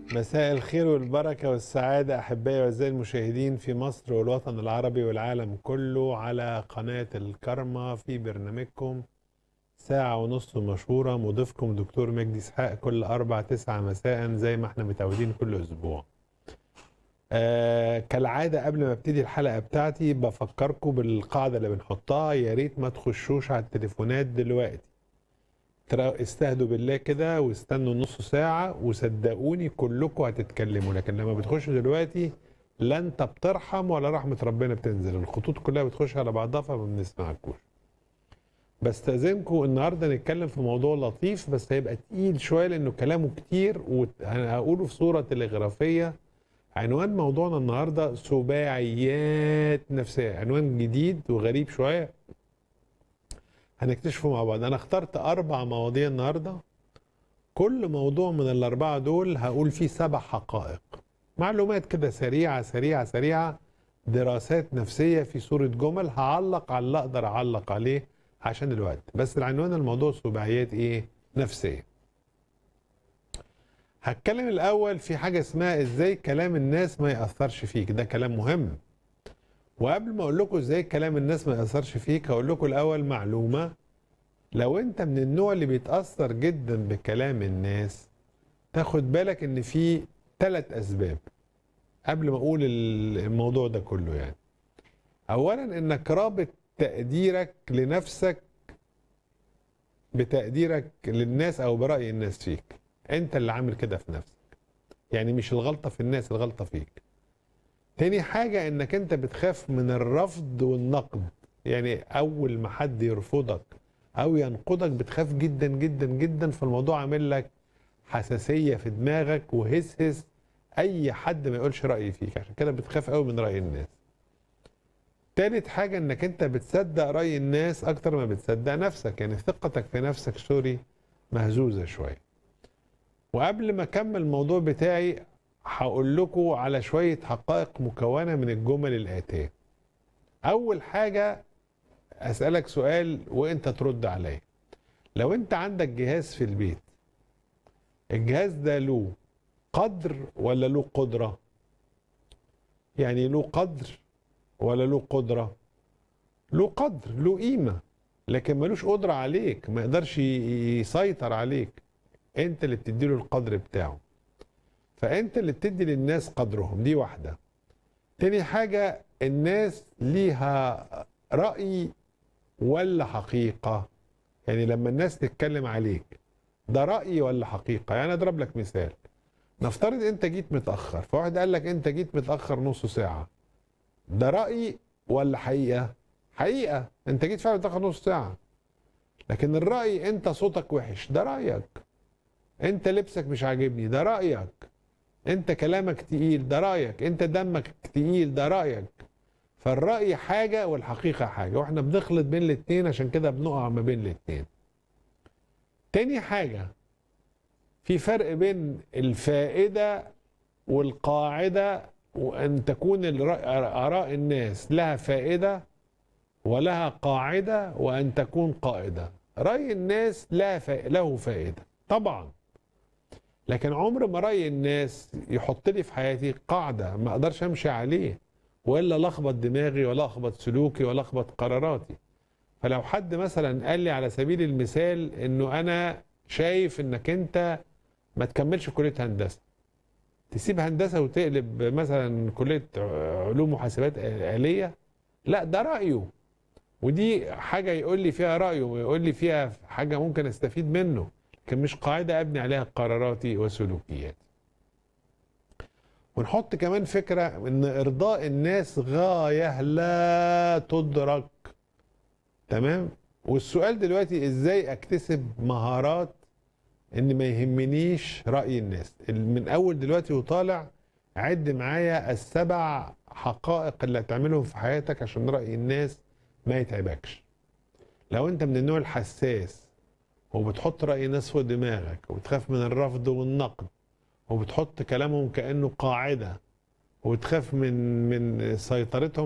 مساء الخير والبركة والسعادة أحبائي وأعزائي المشاهدين في مصر والوطن العربي والعالم كله على قناة الكرمة في برنامجكم ساعة ونص مشهورة مضيفكم دكتور مجدي إسحاق كل أربع تسعة مساء زي ما احنا متعودين كل أسبوع آه كالعادة قبل ما ابتدي الحلقة بتاعتي بفكركم بالقاعدة اللي بنحطها يا ريت ما تخشوش على التليفونات دلوقتي ترى استهدوا بالله كده واستنوا نص ساعة وصدقوني كلكم هتتكلموا لكن لما بتخشوا دلوقتي لا انت بترحم ولا رحمة ربنا بتنزل الخطوط كلها بتخش على بعضها فما بنسمعكوش بستأذنكم النهارده نتكلم في موضوع لطيف بس هيبقى تقيل شوية لأنه كلامه كتير وهقوله في صورة تلغرافية عنوان موضوعنا النهارده سباعيات نفسية عنوان جديد وغريب شوية هنكتشفه مع بعض انا اخترت اربع مواضيع النهارده كل موضوع من الاربعه دول هقول فيه سبع حقائق معلومات كده سريعه سريعه سريعه دراسات نفسيه في صوره جمل هعلق على اللي اقدر اعلق عليه عشان الوقت بس العنوان الموضوع سباعيات ايه نفسيه هتكلم الاول في حاجه اسمها ازاي كلام الناس ما ياثرش فيك ده كلام مهم وقبل ما اقول لكم ازاي كلام الناس ما ياثرش فيك هقول لكم الاول معلومه لو انت من النوع اللي بيتاثر جدا بكلام الناس تاخد بالك ان في ثلاث اسباب قبل ما اقول الموضوع ده كله يعني اولا انك رابط تقديرك لنفسك بتقديرك للناس او براي الناس فيك انت اللي عامل كده في نفسك يعني مش الغلطه في الناس الغلطه فيك تاني حاجة انك انت بتخاف من الرفض والنقد يعني اول ما حد يرفضك او ينقدك بتخاف جدا جدا جدا فالموضوع عامل لك حساسية في دماغك وهسهس اي حد ما يقولش رأي فيك عشان كده بتخاف قوي من رأي الناس تالت حاجة انك انت بتصدق رأي الناس اكتر ما بتصدق نفسك يعني ثقتك في نفسك سوري مهزوزة شوية وقبل ما اكمل الموضوع بتاعي هقول لكم على شوية حقائق مكونة من الجمل الآتية أول حاجة أسألك سؤال وأنت ترد عليا لو أنت عندك جهاز في البيت الجهاز ده له قدر ولا له قدرة يعني له قدر ولا له قدرة له قدر له قيمة لكن ملوش قدرة عليك ما يقدرش يسيطر عليك انت اللي بتديله القدر بتاعه فانت اللي بتدي للناس قدرهم دي واحده تاني حاجه الناس ليها راي ولا حقيقه يعني لما الناس تتكلم عليك ده راي ولا حقيقه يعني اضرب لك مثال نفترض انت جيت متاخر فواحد قال لك انت جيت متاخر نص ساعه ده راي ولا حقيقه حقيقه انت جيت فعلا متاخر نص ساعه لكن الراي انت صوتك وحش ده رايك انت لبسك مش عاجبني ده رايك انت كلامك تقيل ده رايك انت دمك تقيل ده رايك فالراي حاجه والحقيقه حاجه واحنا بنخلط بين الاتنين عشان كده بنقع ما بين الاتنين تاني حاجه في فرق بين الفائده والقاعده وان تكون اراء الناس لها فائده ولها قاعده وان تكون قائده راي الناس لا فا... له فائده طبعا لكن عمر ما راي الناس يحط لي في حياتي قاعده ما اقدرش امشي عليه والا لخبط دماغي ولا اخبط سلوكي ولا اخبط قراراتي فلو حد مثلا قال لي على سبيل المثال انه انا شايف انك انت ما تكملش كليه هندسه تسيب هندسه وتقلب مثلا كليه علوم وحاسبات آليه لا ده رايه ودي حاجه يقول لي فيها رايه ويقول لي فيها حاجه ممكن استفيد منه لكن مش قاعدة أبني عليها قراراتي وسلوكياتي ونحط كمان فكرة أن إرضاء الناس غاية لا تدرك تمام والسؤال دلوقتي إزاي أكتسب مهارات إن ما يهمنيش رأي الناس من أول دلوقتي وطالع عد معايا السبع حقائق اللي هتعملهم في حياتك عشان رأي الناس ما يتعبكش لو أنت من النوع الحساس وبتحط رأي الناس فوق دماغك وبتخاف من الرفض والنقد وبتحط كلامهم كأنه قاعدة وبتخاف من من سيطرتهم